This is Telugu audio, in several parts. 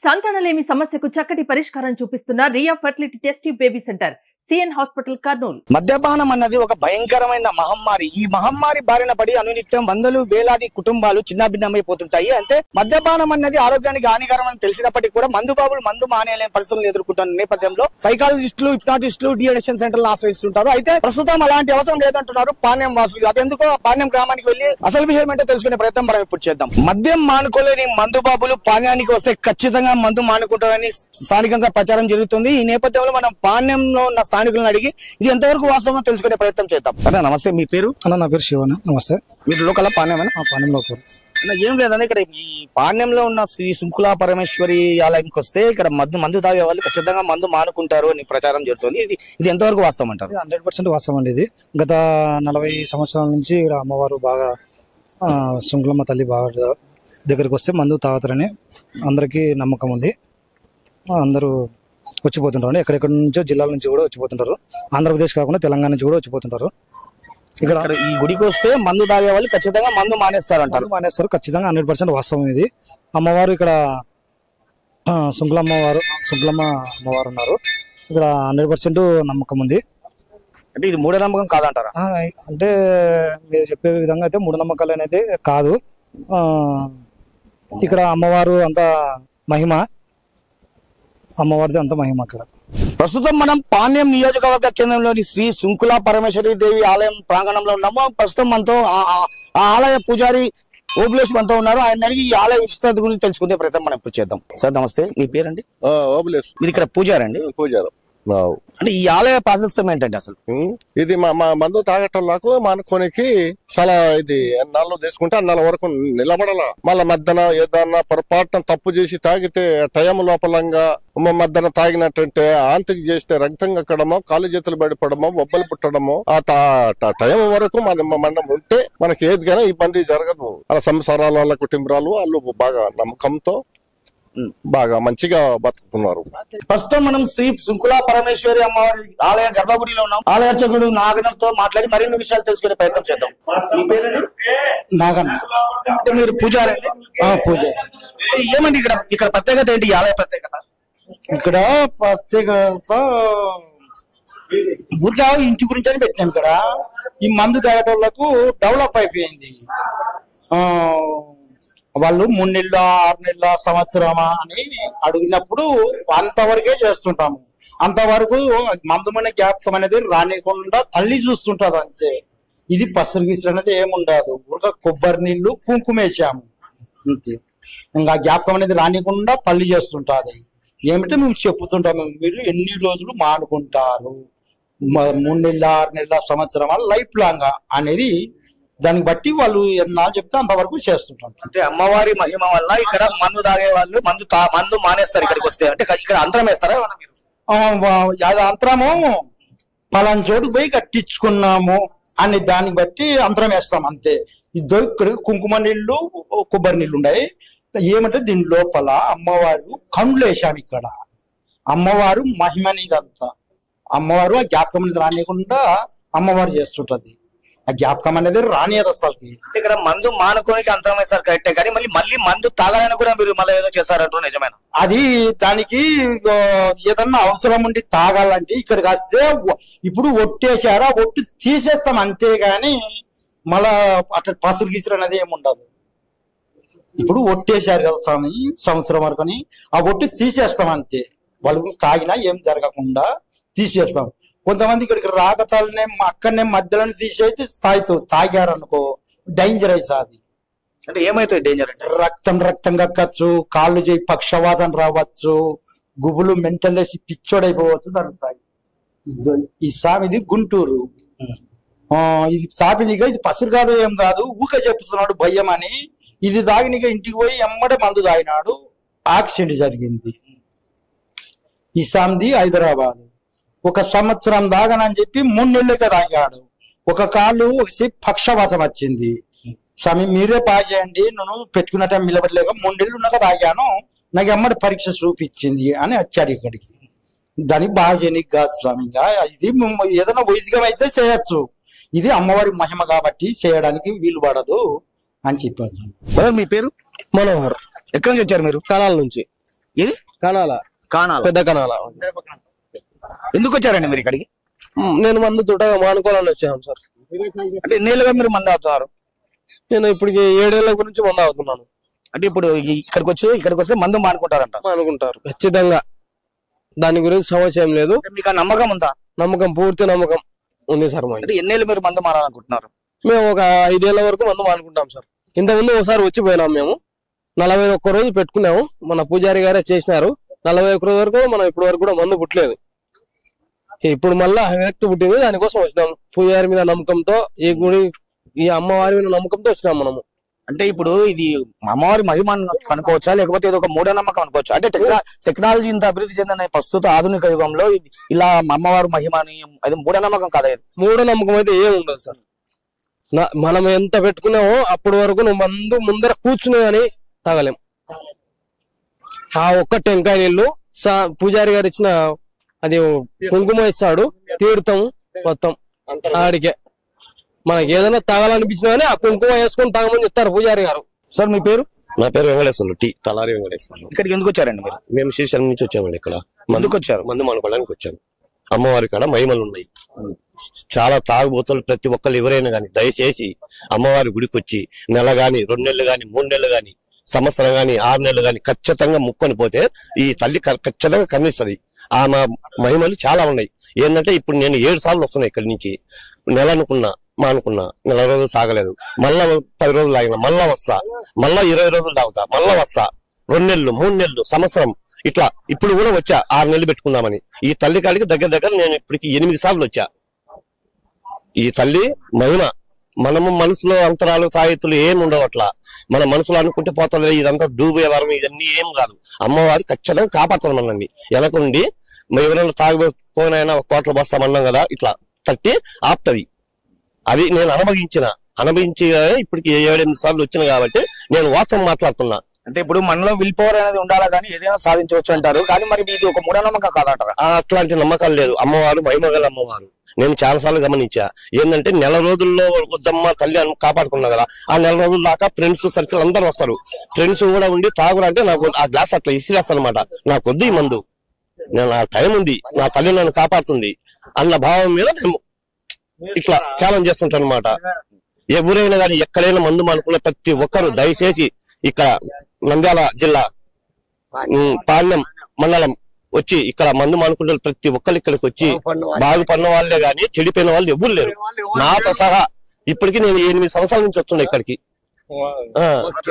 సంతానలేమి సమస్యకు చక్కటి పరిష్కారం చూపిస్తున్న Riya fertility test baby centre C N hospital Kurnool మద్యపానం అన్నది ఒక భయంకరమైన మహమ్మారి ఈ మహమ్మారి బారిన పడి అనునిత్యం వందలు వేలాది కుటుంబాలు చిన్నాభిన్నమైపోతుంటాయి అంటే మద్యపానం అన్నది ఆరోగ్యానికి హానికరం అని తెలిసినప్పటికీ కూడా మందు బాబులు మందు మానేయలేని పరిస్థితులను ఎదుర్కొంటున్న నేపథ్యంలో సైకాలజిస్టులు హిప్నాటిస్టులు డిఎడిక్షన్ సెంటర్లు ఆశ్రయిస్తుంటారు అయితే ప్రస్తుతం అలాంటి అవసరం లేదంటున్నారు పాణ్యం వాసులు అదెందుకో పాణ్యం గ్రామానికి వెళ్లి అసలు విషయం ఏంటో తెలుసుకునే ప్రయత్నం మనం ఇప్పుడు చేద్దాం మద్యం మానుకోలేని మందు బాబులు పాణ్యానికి వస్తే ఖచ్చితంగా మందు మానుకుంటారని స్థానికంగా ప్రచారం జరుగుతుంది ఈ నేపథ్యంలో మనం పాణ్యంలో ఉన్న స్థానికులను అడిగి ఇది ఎంతవరకు వాస్తవమో తెలుసుకునే ప్రయత్నం చేద్దాం అన్న నమస్తే మీ పేరు అన్న నా పేరు శివన నమస్తే మీరు లోకల్ పాణ్యమేనా ఆ పాలెంలో పేరు అన్న, ఏం లేదన్న ఇక్కడ ఈ పాణ్యంలో ఉన్న శ్రీ శృంఖలా పరమేశ్వరి ఆలయంకి వస్తే ఇక్కడ మందు మందు తాగే వాళ్ళు ఖచ్చితంగా మందు మానుకుంటారు అని ప్రచారం జరుగుతుంది ఇది ఇది ఎంతవరకు వాస్తవం అంటారు హండ్రెడ్ పర్సెంట్ వాస్తవం అండి ఇది గత నలభై సంవత్సరాల నుంచి ఇక్కడ అమ్మవారు బాగా ఆ, శృంఖలమ్మ తల్లి బాగా దగ్గరికి వస్తే మందు తాగుతారని అందరికీ నమ్మకం ఉంది ఆ, అందరూ వచ్చిపోతుంటారు ఎక్కడెక్కడి నుంచో జిల్లాల నుంచి కూడా వచ్చిపోతుంటారు ఆంధ్రప్రదేశ్ కాకుండా తెలంగాణ నుంచి కూడా వచ్చిపోతుంటారు ఇక్కడ ఇక్కడ ఈ గుడికి వస్తే మందు తాగే వాళ్ళు ఖచ్చితంగా మందు మానేస్తారు అంటారు మందు మానేస్తారు ఖచ్చితంగా హండ్రెడ్ పర్సెంట్ వాస్తవం ఇది అమ్మవారు ఇక్కడ ఆ, శృంఖలమ్మ వారు శృంఖలమ్మ అమ్మవారు ఉన్నారు ఇక్కడ హండ్రెడ్ పర్సెంట్ నమ్మకం ఉంది అంటే ఇది మూఢనమ్మకం కాదంటారా ఆ, అంటే మీరు చెప్పే విధంగా అయితే మూఢనమ్మకాలు అనేది కాదు ఆ, ఇక్కడ అమ్మవారు అంత మహిమ అమ్మవారిది అంత మహిమ అక్కడ ప్రస్తుతం మనం పాణ్యం నియోజకవర్గ కేంద్రంలోని శ్రీ శృంఖలా పరమేశ్వరి దేవి ఆలయం ప్రాంగణంలో ఉన్నాము ప్రస్తుతం మనతో ఆ- ఆ- ఆ ఆలయ పూజారి ఓబులేష్ మనతో ఉన్నారు ఆయన అడిగి ఈ ఆలయ విశిష్టత గురించి తెలుసుకునే ప్రయత్నం మనం ఇప్పుడు చేద్దాం సార్ నమస్తే మీ పేరండి ఆ, ఓబులేష్ మీరు ఇక్కడ పూజారండి పూజారు వావ్. అంటే ఈ ఆలయ ప్రాశస్తం ఏంటండి అసలు ఉమ్, ఇది మా మా మందు తాగటంలకు మానుకోనికి చాలా ఇది ఎన్నాళ్ళు తీసుకుంటే అన్నాళ్ళ వరకు నిలబడాల మళ్ళా మధ్యన ఏదన్నా పొరపాటున తప్పు చేసి తాగితే టైం లోపలంగా మ- మధ్యన తాగినట్టంటే ఆంతికి చేస్తే రక్తం ఎక్కడమో కాలు చేతులు పడిపోవడమో బొబ్బలు పుట్టడమో ఆ తా- ట- టైం వరకు మన మనం ఉంటే మనకి ఏదికైనా ఇబ్బంది జరగదు అలా సంసారాలు వాళ్ళ కుటుంబాలు వాళ్ళు బాగా నమ్మకంతో ఉమ్. బాగా మంచిగా బతుకుతున్నారు ప్రస్తుతం మనం శ్రీ శృంఖలా పరమేశ్వరి అమ్మవారి ఆలయ గర్భగుడిలో ఉన్నాం ఆలయ అర్చకుడు నాగనతో మాట్లాడి మరిన్ని విషయాలు తెలుసుకునే ప్రయత్నం చేద్దాం మీ పేరండి నాగన్న అంటే మీరు పూజారండి ఆ, పూజ ఏమండి ఇక్కడ ఇక్కడ ప్రత్యేకత ఏంటి ఈ ఆలయ ప్రత్యేకత ఇక్కడ ప్రత్యేకత ఊరికే ఇంటి గురించి అని పెట్టినాం ఇక్కడ ఈ మందు తాగేటోళ్లకు డెవలప్ అయిపోయింది ఆ వాళ్ళు మూడు నెలల ఆరు నెలల సంవత్సరమా అని అడిగినప్పుడు అంతవరకే చేస్తుంటాము అంతవరకు మందుమైన జ్ఞాపకం అనేది రానికుండా తల్లి చూస్తుంటది అంతే ఇది పసరు గిసరు అనేది ఏముండదు ఊరిక కొబ్బరి నీళ్లు కుంకుమేసాము అంతే ఇంకా జ్ఞాపకం అనేది రానికుండా తల్లి చేస్తుంటది ఏమిటో మేము చెప్పుతుంటాము మీరు ఎన్ని రోజులు మానుకుంటారు మ- మూడు నెలల ఆరు నెలల సంవత్సరం లైఫ్ లాంగ్ అనేది దానికి బట్టి వాళ్ళు ఎన్నాళ్ళు చెప్తే అంతవరకు చేస్తుంటారు అంటే అమ్మవారి మహిమ వల్ల ఇక్కడ మందు తాగే వాళ్ళు మందు తా- మందు మానేస్తారు ఇక్కడికి వస్తే అంటే ఇక్కడ అంతరం వేస్తారా ఏమన్నా మీరు? ఆ, వా- అది అంతరము పలానా చోటు పోయి కట్టించుకున్నాము అని దాన్ని బట్టి అంతరం వేస్తాం అంతే ఇద్దరు ఇక్కడ కుంకుమ నీళ్లు కొబ్బరి నీళ్లు ఉన్నాయి ఏమంటే దీని లోపల అమ్మవారు కండ్లు వేసాము ఇక్కడ అమ్మవారు మహిమని ఇదంతా అమ్మవారు ఆ జ్ఞాపకం అనేది రానియకుండా అమ్మవారు చేస్తుంటది ఆ జ్ఞాపకం అనేది రానియదు అసలుకి అంటే ఇక్కడ మందు మానుకోనికి అంతరం వేస్తారు కరెక్టే కానీ మళ్ళీ మళ్ళీ మందు తాగాలని కూడా మీరు మళ్ళీ ఏదో చేస్తారంటారు నిజమేనా అది దానికి ఆ, ఏదన్నా అవసరం ఉండి తాగాలంటే ఇక్కడికి వస్తే ఒ- ఇప్పుడు ఒట్టేసారా ఒట్టు తీసేస్తాం అంతేగాని మళ్ళా అట్లా పసురు గీసురు అనేది ఏమి ఉండదు ఇప్పుడు ఒట్టేశారు కదా స్వామి సంవత్సరం వరకు అని ఆ ఒట్టు తీసేస్తాం అంతే వాళ్ళు తాగినా ఏం జరగకుండా తీసేస్తాం కొంతమంది ఇక్కడికి రాకతాలనే అక్కడనే మధ్యలోనే తీసేసి తాగుతూ తాగారు అనుకో డేంజర్ అవుతుంది అంటే ఏమైతుంది డేంజర్ అంటే రక్తం రక్తం కక్కచ్చు కాళ్ళు చేయి పక్షవాతం రావచ్చు గుబులు మెంటల్ వేసి పిచ్చోడైపోవచ్చు జరుగుతాయి ఇది- ఈ సామిది గుంటూరు ఆ ఇది సాపినిక ఇది పసురు కాదు ఏం కాదు ఊకే చెప్తున్నాడు భయం అని ఇది తాగినిక ఇంటికి పోయి ఎమ్మడే మందు తాగినాడు యాక్సిడెంట్ జరిగింది ఈ సామిది హైదరాబాద్ ఒక సంవత్సరం దాగనని చెప్పి మూడు నెలలుగా తాగాడు ఒక కాళ్ళు ఒకసి పక్షవాతం వచ్చింది స్వామి మీరే బాగా చేయండి నేను పెట్టుకున్న టైం నిలబడలేక మూడు నెలలు ఉన్నాక తాగాను నాకు ఎమ్మడి పరీక్ష చూపించింది అని వచ్చాడు ఇక్కడికి దానికి బాగా చేయనికి కాదు స్వామి ఇంకా ఇది మ- ఏదైనా వైదికం అయితే చేయొచ్చు ఇది అమ్మవారి మహిమ కాబట్టి చేయడానికి వీలు పడదు అని చెప్పాను బ్రదర్ మీ పేరు మనోహర్ ఎక్కడి నుంచి వచ్చారు మీరు కళాల నుంచి ఏది కనాల కానాల పెద్ద కనాల ఎందుకు వచ్చారండి మీరు ఇక్కడికి మ్, నేను మందు తుటగా మానుకోవాలని వచ్చాను సార్ అంటే ఎన్నేళ్ళుగా మీరు మంది అవుతున్నారు నేను ఇప్పటికి ఏడేళ్ల గురించి మందు అవుతున్నాను అంటే ఇప్పుడు ఈ- ఇక్కడికి వచ్చి ఇక్కడికి వస్తే మందు మానుకుంటారంట అనుకుంటారు ఖచ్చితంగా దాని గురించి సమస్య ఏం లేదు అంటే మీకు ఆ నమ్మకం ఉందా నమ్మకం పూర్తి నమ్మకం ఉంది సార్ మాకు అంటే ఎన్నేళ్ళు మీరు మందు మారాలనుకుంటున్నారు మేము ఒక ఐదేళ్ల వరకు మందు మానుకుంటాం సార్ ఇంతకుముందు ఒకసారి వచ్చిపోయినాం మేము నలభై ఒక్క రోజు పెట్టుకున్నాము మన పూజారి గారే చేసినారు నలభై ఒక్క రోజు వరకు మనం ఇప్పటి వరకు కూడా మందు పుట్టలేదు ఇప్పుడు మళ్ళా వ్యక్తి పుట్టింది దానికోసం వచ్చినాం పూజారి మీద నమ్మకంతో ఈ గుడి ఈ అమ్మవారి మీద నమ్మకంతో వచ్చినాం మనము అంటే ఇప్పుడు ఇది అమ్మవారి మహిమ అనుకోవచ్చా లేకపోతే ఇది ఒక మూఢనమ్మకం అనుకోవచ్చు అంటే టెక్నా- టెక్నాలజీ ఇంత అభివృద్ధి చెందిన ప్రస్తుత ఆధునిక యుగంలో ఇది ఇలా అమ్మవారి మహిమ అని అది మూఢనమ్మకం కాదా ఇది? మూఢ నమ్మకం అయితే ఏం ఉండదు సార్ నా- మనం ఎంత పెట్టుకున్నామో అప్పటి వరకు నువ్వు మందు ముందర కూర్చునే అని తాగలేం ఆ ఒక్క టెంకాయ నీళ్ళు సా- పూజారి గారు ఇచ్చిన అది కుంకుమ ఇస్తాడు తీర్థం మొత్తం ఆడికే మనకి ఏదైనా తాగాలనిపించినా కానీ ఆ కుంకుమ వేసుకొని తాగమని చెప్తారు పూజారి గారు సార్ మీ పేరు నా పేరు వెంకటేశ్వర్లు టి తలారి వెంకటేశ్వర్లు ఇక్కడికి ఎందుకు వచ్చారండి మీరు మేము శ్రీశైలం నుంచి వచ్చామండి ఇక్కడ ఎందుకు వచ్చారు మందు మానుకోవడానికి వచ్చాము అమ్మవారి కాడ మహిమలు ఉన్నాయి చాలా తాగుబోతులు ప్రతి ఒక్కరు ఎవరైనా గాని దయచేసి అమ్మవారి గుడికి వచ్చి నెల గాని రెండు నెలలు గాని మూడు నెలలు గాని సంవత్సరం గాని ఆరు నెలలు గాని ఖచ్చితంగా ముక్కొని పోతే ఈ తల్లి క- ఖచ్చితంగా కనిపిస్తది ఆమె మహిమలు చాలా ఉన్నాయి ఏంటంటే ఇప్పుడు నేను ఏడు సార్లు వస్తున్నా ఇక్కడి నుంచి నెల అనుకున్నా మా అనుకున్నా నెల రోజులు తాగలేదు మళ్ళా పది రోజులు తాగిన మళ్ళా వస్తా మళ్ళా ఇరవై రోజులు తాగుతా మళ్ళా వస్తా రెండు నెలలు మూడు నెలలు సంవత్సరం ఇట్లా ఇప్పుడు కూడా వచ్చా ఆరు నెలలు పెట్టుకుందామని ఈ తల్లి కాడికి దగ్గర దగ్గర నేను ఇప్పటికి ఎనిమిది సార్లు వచ్చా ఈ తల్లి మహిమ మనము మనసులో అంతరాలు తాయెత్తులు ఏం ఉండవు అట్లా మన మనసులో అనుకుంటే పోతలే ఇదంతా డూబే వరం ఇవన్నీ ఏం కాదు అమ్మవారి ఖచ్చితంగా కాపాడుతుంది మనల్ని వెనకుండి ఎవరైనా తాగిపోయినైనా ఒక కోట్ల బస్తామన్నాం కదా ఇట్లా తట్టి ఆపుతది అది నేను అనుభవించిన అనుభవించి ఇప్పటికి ఏడెనిమిది సార్లు వచ్చిన కాబట్టి నేను వాస్తవం మాట్లాడుతున్నా అంటే ఇప్పుడు మనలో విల్ పవర్ అనేది ఉండాలా కానీ ఏదైనా సాధించవచ్చు అంటారు కానీ మరి ఇది ఒక మూఢనమ్మకం కాదంటారా ఆ అట్లాంటి నమ్మకాలు లేదు అమ్మవారు మహిమగల అమ్మవారు నేను చాలా సార్లు గమనించా ఏంటంటే నెల రోజుల్లో వద్దమ్మ తల్లి అని కాపాడుకున్నా కదా ఆ నెల రోజుల దాకా ఫ్రెండ్స్ సర్కిల్ అందరు వస్తారు ఫ్రెండ్స్ కూడా ఉండి తాగురా అంటే నాకు ఆ గ్లాస్ అట్లా ఇసిరేస్తాను అనమాట నాకు వద్దు ఈ మందు నేను నా టైం ఉంది నా తల్లి నన్ను కాపాడుతుంది అన్న భావం మీద నేను ఇట్లా ఛాలెంజ్ చేస్తుంటాను అనమాట ఎవరైనా కానీ ఎక్కడైనా మందు మానుకున్న ప్రతి ఒక్కరు దయచేసి ఇక్కడ నంద్యాల జిల్లా ఉమ్, పాలెం మండలం వచ్చి ఇక్కడ మందు మానుకుంటే ప్రతి ఒక్కరు ఇక్కడికి వచ్చి బాగుపడిన వాళ్ళే గాని చెడిపోయిన వాళ్ళు ఎవరు లేరు నాతో సహా ఇప్పటికి నేను ఎనిమిది సంవత్సరాల నుంచి వస్తున్నా ఇక్కడికి ఆ,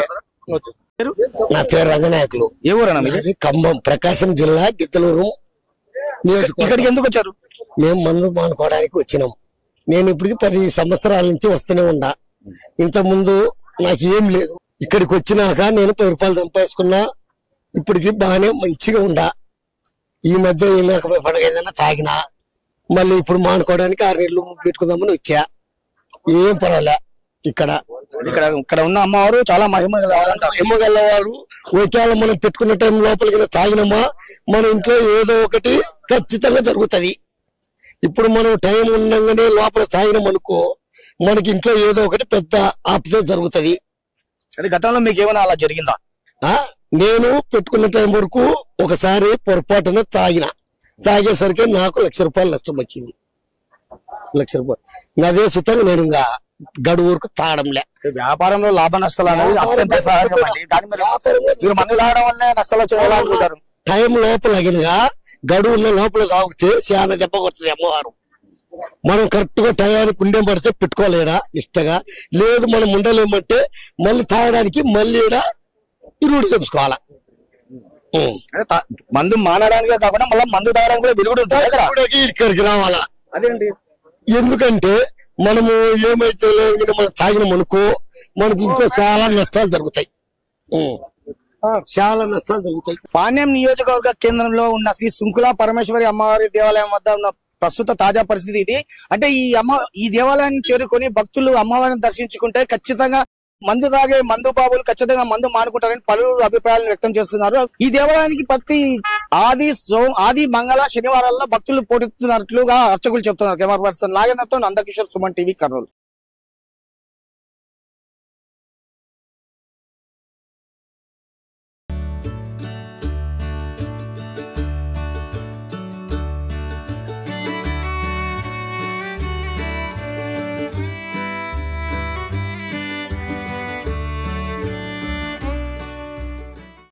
నా పేరు రంగనాయకులు ఏ ఊరన్నా మీది ఇది ఖమ్మం ప్రకాశం జిల్లా గిద్దలూరు నియోజకవర్గం ఇక్కడికి ఎందుకు వచ్చారు మేము మందు మానుకోవడానికి వచ్చినాం నేను ఇప్పటికి పది సంవత్సరాల నుంచి వస్తూనే ఉండా ఇంత ముందు నాకు ఏం లేదు ఇక్కడికి వచ్చినాక నేను పది రూపాయలు సంపాదించుకున్నా ఇప్పటికి బాగానే మంచిగా ఉండా ఈ మధ్య ఈనాక పండుగ ఏదైనా తాగినా మళ్ళీ ఇప్పుడు మానుకోవడానికి ఆరు నెలలు పెట్టుకుందామని వచ్చా ఏం పర్వాలే ఇక్కడ ఇక్కడ ఇక్కడ ఉన్న అమ్మవారు చాలా మహిమ గలవారంటారు ఎమ్మగల్లవాడు ఒకవేళ మనం పెట్టుకున్న టైం లోపలికి తాగినమా మన ఇంట్లో ఏదో ఒకటి ఖచ్చితంగా జరుగుతది ఇప్పుడు మనం టైం ఉండగానే లోపల తాగినాం అనుకో మనకి ఇంట్లో ఏదో ఒకటి పెద్ద ఆపద జరుగుతది అంటే గతంలో మీకు ఏమైనా అలా జరిగిందా ఆ నేను పెట్టుకున్న టైం వరకు ఒకసారి పొరపాటున తాగిన తాగేసరికి నాకు లక్ష రూపాయలు నష్టం వచ్చింది లక్ష రూపాయలు ఇంకా అదే సుతంగా నేను ఇంకా గడువు వరకు తాగడంలే వ్యాపారంలో లాభ నష్టాలు అనేది అత్యంత సహజం అండి కానీ మీరు మీరు మందు తాగడం వల్లే నష్టాలు వచ్చి ఎలా అనుకుంటారు టైం లోపల అగినగా గడువుల లోపల తాగితే చాలా దెబ్బ కొడుతుంది అమ్మవారు మనం కరెక్ట్ గా టయానికి ఉండే పడితే పెట్టుకోలేడా ఇష్టగా లేదు మనం ఉండలేమంటే మళ్ళీ తాగడానికి మళ్ళీ ఈడ ఇరువుడు తెచ్చుకోవాలా ఉం. అంటే తా- మందు మానడానికే కాకుండా మళ్ళీ మందు తాగడానికి కూడా విరుగుడు ఉంటుంది కదా ఇక్కడికి ఇక్కడికి రావాలా అదేంటి ఎందుకంటే మనము ఏమైతే లేదు మనం తాగినాం అనుకో మనకి ఇంకో చాలా నష్టాలు జరుగుతాయి ఉం. చాలా నష్టాలు జరుగుతాయి పాణ్యం నియోజకవర్గ కేంద్రంలో ఉన్న శ్రీ శృంకుల పరమేశ్వరి అమ్మవారి దేవాలయం వద్ద ఉన్న ప్రస్తుత తాజా పరిస్థితి ఇది అంటే ఈ అమ్మ ఈ దేవాలయాన్ని చేరుకొని భక్తులు అమ్మవారిని దర్శించుకుంటే ఖచ్చితంగా మందు తాగే మందు బాబులు ఖచ్చితంగా మందు మానుకుంటారని పలువురు అభిప్రాయాలను వ్యక్తం చేస్తున్నారు ఈ దేవాలయానికి ప్రతి ఆది సో ఆది మంగళ శనివారాల్లో భక్తులు పోటెత్తున్నట్లుగా అర్చకులు చెప్తున్నారు కెమెరా పర్సన్ నాగేంద్రతో నందకిషోర్ సుమన్ టీవీ కర్నూలు